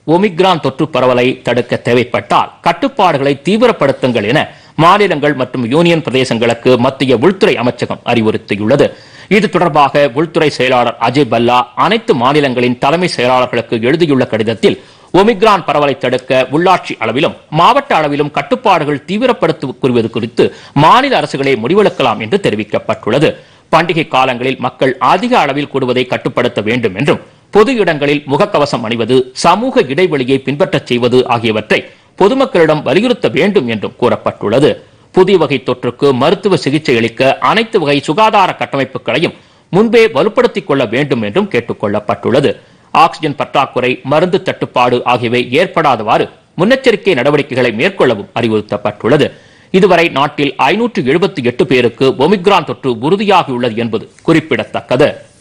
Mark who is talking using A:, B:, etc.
A: omicron தொற்று பரவலை தடுக்க தேவைப்பட்டால் கட்டுப்பாடுகளை தீவிரப்படுத்துங்கள் என மாநிலங்கள் மற்றும் யூனியன் பிரதேசங்களுக்கு மத்திய உள்துறை அமைச்சகம் அறிவுறுத்தியுள்ளது இது தொடர்பாக உள்துறை செயலாளர் அஜய் பல்லா அனைத்து மாநிலங்களின் தலைமை செயலாளர்களுக்கு எழுதியுள்ள கடிதத்தில் ஒமிக்ரான் பரவலை தடுக்க உள்ளாட்சி அளவிலும் மாவட்ட அளவிலும் கட்டுப்பாடுகள் தீவிரப்படுத்துவது குறித்து மாநில அரசுகளே முடிவெடுக்கலாம் என்று தெரிவிக்கப்பட்டுள்ளது பண்டிகை காலங்களில் மக்கள் அதிக அளவில் கூடுவதை கட்டுப்படுத்த வேண்டும் என்றும் பொது இடங்களில் முகக்கவசம் அணிவது சமூக இடைவெளியை பின்பற்றச் செய்வது ஆகியவற்றை பொதுமக்களிடம் வலியுறுத்த வேண்டும் என்றும் கூறப்பட்டுள்ளது புதிய வகை தொற்றுக்கு மருத்துவ சிகிச்சை அளிக்க அனைத்து வகை சுகாதார கட்டமைப்புகளையும் முன்பே வலுப்படுத்திக் கொள்ள வேண்டும் என்றும் கேட்டுக் கொள்ளப்பட்டுள்ளது ஆக்ஸிஜன் பற்றாக்குறை மருந்து தட்டுப்பாடு ஆகியவை ஏற்படாதவாறு முன்னெச்சரிக்கை நடவடிக்கைகளை மேற்கொள்ளவும் அறிவுறுத்தப்பட்டுள்ளது இதுவரை நாட்டில் ஐநூற்று எழுபத்தி எட்டு பேருக்கு ஒமிக்ரான் தொற்று உறுதியாகியுள்ளது என்பது குறிப்பிடத்தக்கது